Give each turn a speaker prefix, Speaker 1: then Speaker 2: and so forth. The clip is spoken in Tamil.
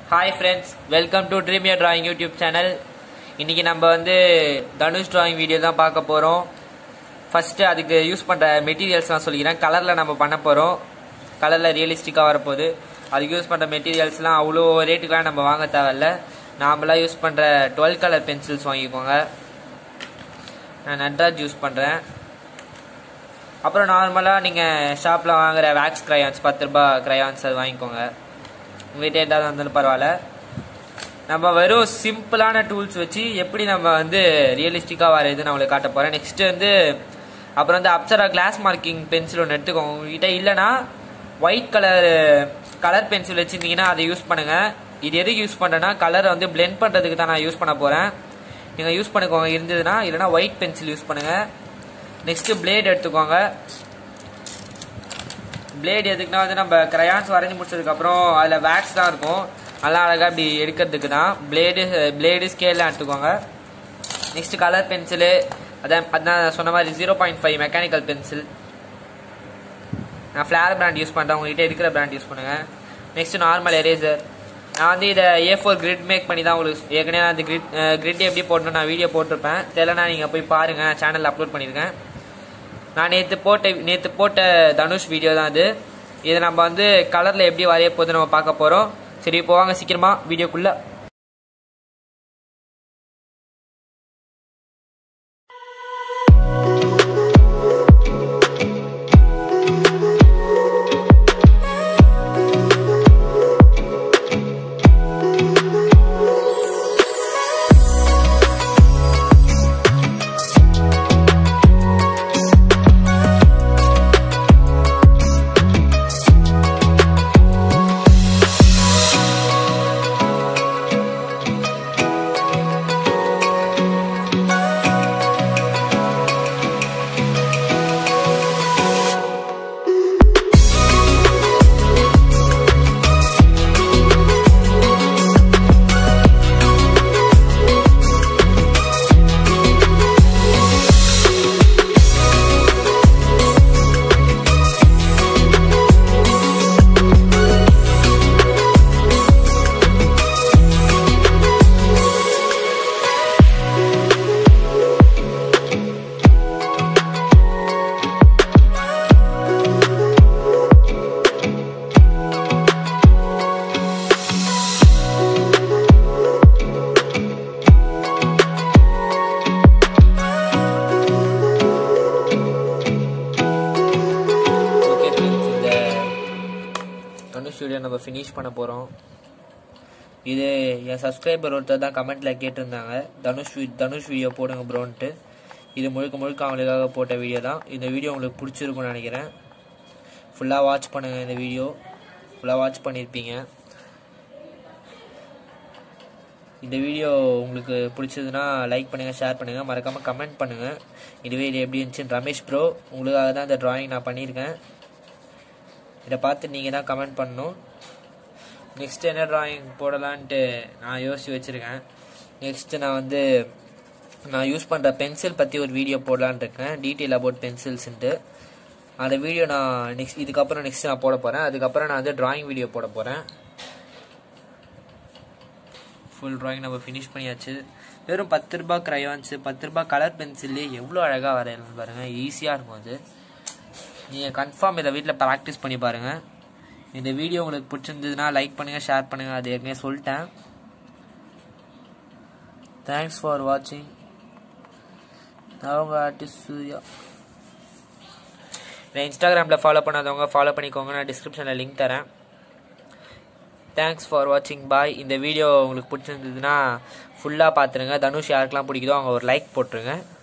Speaker 1: hi friends welcome to dream your drawing YouTube channel இன்னைக்கு நம்ம வந்து தனுஷ் டிராயிங் வீடியோ தான் பார்க்க போகிறோம் ஃபஸ்ட்டு அதுக்கு யூஸ் பண்ணுற மெட்டீரியல்ஸ்லாம் சொல்லிக்கிறேன் கலரில் நம்ம பண்ண போகிறோம் கலரில் ரியலிஸ்டிக்காக வரப்போகுது அதுக்கு யூஸ் பண்ணுற மெட்டீரியல்ஸ்லாம் அவ்வளோ ரேட்டுக்கெலாம் நம்ம வாங்க தேவையில்ல நாமளாக யூஸ் பண்ணுற டுவெல் கலர் பென்சில்ஸ் வாங்கிக்கோங்க நான் நட்ராஜ் யூஸ் பண்ணுறேன் அப்புறம் நார்மலாக நீங்கள் ஷாப்பில் வாங்குற வேக்ஸ் க்ரையான்ஸ் பத்து ரூபா க்ரையான்ஸ் அது வாங்கிக்கோங்க உங்கள்கிட்ட ஏதாவது இருந்தாலும் பரவாயில்ல நம்ம வெறும் சிம்பிளான டூல்ஸ் வச்சு எப்படி நம்ம வந்து ரியலிஸ்டிக்காக வரையுது நான் உங்களுக்கு காட்ட போகிறேன் நெக்ஸ்ட் வந்து அப்புறம் வந்து அப்சரா கிளாஸ் மார்க்கிங் பென்சில் ஒன்று எடுத்துக்கோங்க உங்ககிட்ட இல்லைன்னா ஒயிட் கலர் கலர் பென்சில் வச்சுருந்தீங்கன்னா அதை யூஸ் பண்ணுங்கள் இது எதுக்கு யூஸ் பண்ணுறேன்னா கலரை வந்து பிளெண்ட் பண்ணுறதுக்கு தான் நான் யூஸ் பண்ண போகிறேன் நீங்கள் யூஸ் பண்ணிக்கோங்க இருந்ததுன்னா இல்லைனா ஒயிட் பென்சில் யூஸ் பண்ணுங்கள் நெக்ஸ்ட்டு பிளேட் எடுத்துக்கோங்க பிளேட் எதுக்குன்னா வந்து நம்ம கிரையான்ஸ் வரைஞ்சி முடிச்சதுக்கப்புறம் அதில் வேக்ஸ் தான் இருக்கும் நல்லா அழகாக இப்படி எடுக்கிறதுக்கு தான் பிளேடு பிளேடு ஸ்கேல்லாம் எடுத்துக்கோங்க நெக்ஸ்ட் கலர் பென்சிலு அதான் அதான் நான் சொன்ன மாதிரி zero point five mechanical pencil நான் ஃப்ளேர் பிராண்ட் யூஸ் பண்ணுறேன் உங்ககிட்ட இருக்கிற பிராண்ட் யூஸ் பண்ணுங்கள் நெக்ஸ்ட் நார்மல் எரேசர் நான் வந்து இதை ஏ ஃபோர் கிரிட் மேக் பண்ணி தான் உங்களுக்கு ஏற்கனவே அந்த கிரிட் கிரிட் எப்படி போடணும் நான் வீடியோ போட்டிருப்பேன் தெரியலனா நீங்கள் போய் பாருங்கள் சேனலில் அப்லோட் பண்ணியிருக்கேன் நான் நேற்று போட்ட நேற்று போட்ட தனுஷ் வீடியோ தான் அது இதை நம்ம வந்து கலரில் எப்படி வரைய போகுது நம்ம பார்க்க போகிறோம் சரி இப்போ வாங்க சீக்கிரமா வீடியோக்குள்ளே ஓகே ஃப்ரெண்ட்ஸ் இந்த தனுஷ் வீடியோ நம்ம ஃபினிஷ் பண்ண போகிறோம் இது என் சப்ஸ்கிரைபர் ஒருத்தர் தான் கமெண்ட்டில் கேட்டிருந்தாங்க தனுஷ் வி- தனுஷ் வீடியோ போடுங்க ப்ரோன்ட்டு இது முழுக்க முழுக்க அவங்களுக்காக போட்ட வீடியோ தான் இந்த வீடியோ உங்களுக்கு பிடிச்சிருக்கும்னு நினைக்கிறேன் ஃபுல்லாக வாட்ச் பண்ணுங்கள் இந்த வீடியோ ஃபுல்லாக வாட்ச் பண்ணியிருப்பீங்க இந்த வீடியோ உங்களுக்கு பிடிச்சதுன்னா லைக் பண்ணுங்கள் ஷேர் பண்ணுங்கள் மறக்காமல் கமெண்ட் பண்ணுங்கள் இதுவே இது எப்படி இருந்துச்சுன்னு ரமேஷ் ப்ரோ உங்களுக்காக தான் இந்த டிராயிங் நான் பண்ணியிருக்கேன் இதை பார்த்து நீங்கள் தான் கமெண்ட் பண்ணணும் நெக்ஸ்ட் என்ன டிராயிங் போடலான்ட்டு நான் யோசிச்சு வச்சுருக்கேன் நெக்ஸ்ட்டு நான் வந்து நான் யூஸ் பண்ணுற பென்சில் பற்றி ஒரு வீடியோ போடலான்னு இருக்கேன் டீட்டெயில் அபவுட் பென்சில்ஸ்ன்ட்டு அந்த வீடியோ நான் நெக்ஸ்ட் இதுக்கப்புறம் நெக்ஸ்ட் நான் போட போகிறேன் அதுக்கப்புறம் நான் வந்து டிராயிங் வீடியோ போட போகிறேன் ஃபுல் டிராயிங் நம்ம ஃபினிஷ் பண்ணியாச்சு வெறும் பத்து ரூபாய் க்ரையான்ஸு பத்து ரூபாய் கலர் பென்சில்லே எவ்வளோ அழகாக வரையலாம் பாருங்கள் ஈஸியாக இருக்கும் அது நீங்கள் கன்ஃபார்ம் இதை வீட்டில் ப்ராக்டிஸ் பண்ணி பாருங்கள் இந்த வீடியோ உங்களுக்கு பிடிச்சிருந்ததுன்னா லைக் பண்ணுங்கள் ஷேர் பண்ணுங்கள் அது ஏற்கனவே சொல்லிட்டேன் தேங்க்ஸ் ஃபார் வாட்சிங் அவங்க ஆர்டிஸ்ட் சூர்யா இதை இன்ஸ்டாகிராமில் ஃபாலோ பண்ணாதவங்க ஃபாலோ பண்ணிக்கோங்க நான் டிஸ்கிரிப்ஷனில் லிங்க் தரேன் தேங்க்ஸ் ஃபார் வாட்சிங் பாய் இந்த வீடியோ உங்களுக்கு பிடிச்சிருந்ததுன்னா ஃபுல்லாக பார்த்துருங்க தனுஷ் யாருக்கெல்லாம் பிடிக்குதோ அவங்க ஒரு லைக் போட்டுருங்க